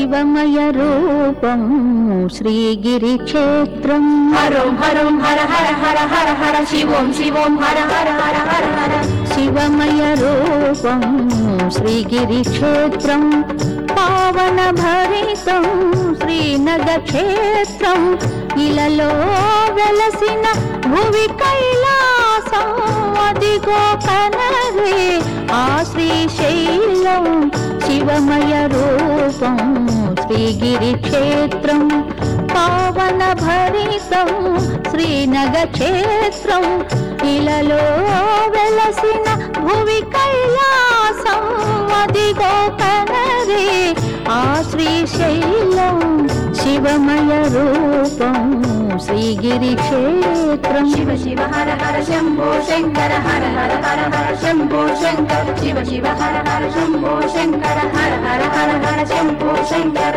శివమయ రూపం శ్రీగిరిక్షేత్రం హరోం హరోం హర హర హర హర హర శివోం శివోం హర హర హర హర హర శివమయ రూపం శ్రీగిరిక్షేత్రం పావన భరితం శ్రీనగ క్షేత్రం ఇలలో వెలసిన భువి కైలాసం అదిగో కనరే ఆ శ్రీశైలం శివమయ రూపం శ్రీగిరిక్షేత్రం పావన భరితం శ్రీనగ క్షేత్రం ఇలలో వెలసిన భువి కైలాసం అదిగో కనరే ఆ శ్రీశైలం శివమయ రూపం శ్రీగిరి క్షేత్రం శివ శివ హర హర శంభో శంకర హర హర హర హర శంభో శంకర శివ శివ హర హర శంభో శంకర హర హర హర హర శంభో శంకర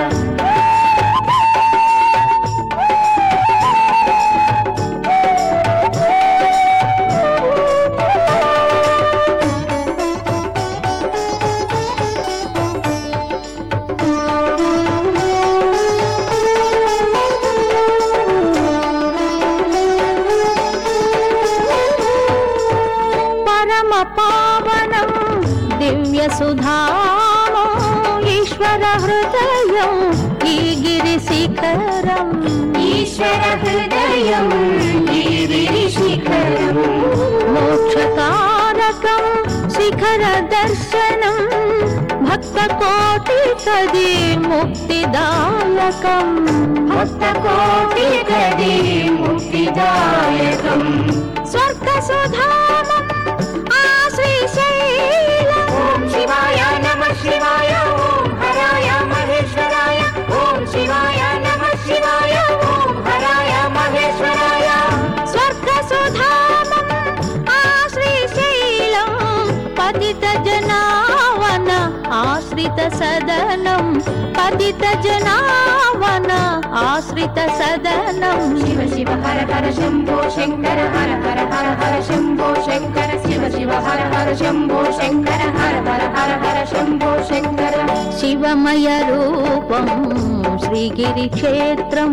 పరమ పావనం దివ్య సుధామో ఈశ్వర హృదయం ఈ గిరి శిఖరం ఈశ్వర హృదయం గిరి శిఖరం మోక్షకారకం శిఖర దర్శనం భక్త కోటి కది ముక్తిదాయకం భక్త కోటి గది ముక్తిదాయకం స్వర్గ సుధామం ఆ శ్రీశైలం ఓం శివాయ నమ శివాయ ఓం హరాయ మహేశ్వరాయ ఓం శివాయ నమ శివాయ ఓం హరాయ మహేశ్వరాయ స్వర్గ సుధామం ఆ శ్రీశైలం పతిత జనావన ఆశ్రిత సదనం పతిత జనావన ఆశ్రిత సదనం శివ శివ హర హర శంభో శంకర హర హర హర హర శంభో శంకర శివ శివ హర హర శంభో శంకర హర హర హర హర శంభో శంకర శివమయ రూపం శ్రీగిరి క్షేత్రం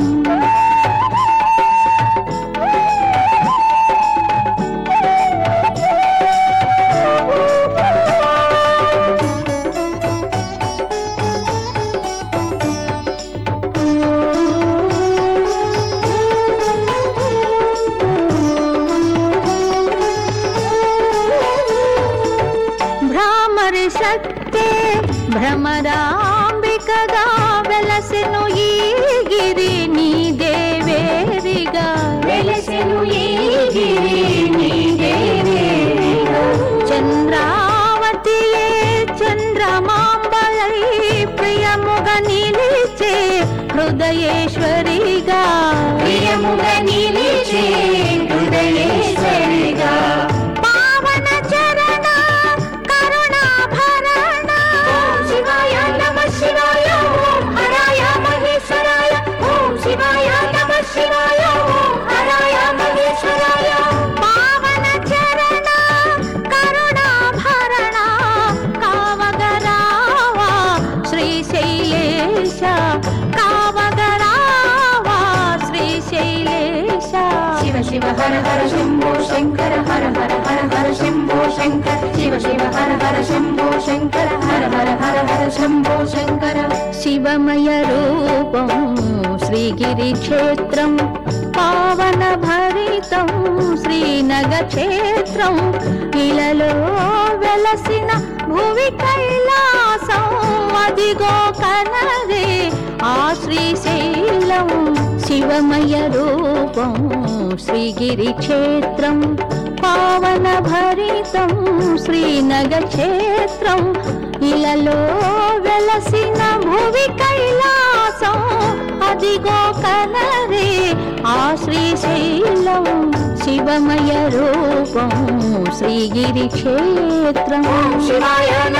భ్రామరి శక్తే భ్రమరాంబికగా వెలసెను ఈ గిరి నీ దేవేరిగా వెలసెను ఈ గిరి నీ దేవేరిగా. చంద్రావతియే చంద్రమాంబలై ప్రియముగ నిలిచే హృదయేశ్వరిగా ప్రియముగా నిలిచే హృదయేశ్వరిగా పావన చరణ కరుణాభరణ ఓం శివాయ నమ శివాయ ఓం హరాయ మహేశ్వరాయ ఓం శివాయ నమ శివాయ ఓం హరాయ మహేశ్వరాయ పావన చరణ కరుణాభరణ కావగరావా శ్రీశైలేశ కావగరావా శ్రీశైలేశ శివ శివ హర హర శంభో శంకర హర హర హర హర శంభో శంకర శివ శివ హర హర శంభో శంకర హర హర హర హర శంభో శంకర శివమయ రూపం శ్రీగిరి క్షేత్రం పావన భరితం శ్రీనగ క్షేత్రం ఇలలో వెలసిన భువి కైలాసం అదిగో కనరే ఆ శ్రీశైలం శివమయ రూపం శ్రీగిరి క్షేత్రం పావన భరితం శ్రీనగ క్షేత్రం ఇలలో వెలసిన భువి కైలాసం అదిగో కనరే ఆ శ్రీశైలం శివమయ రూపం శ్రీగిరి క్షేత్రం ఓం శివాయ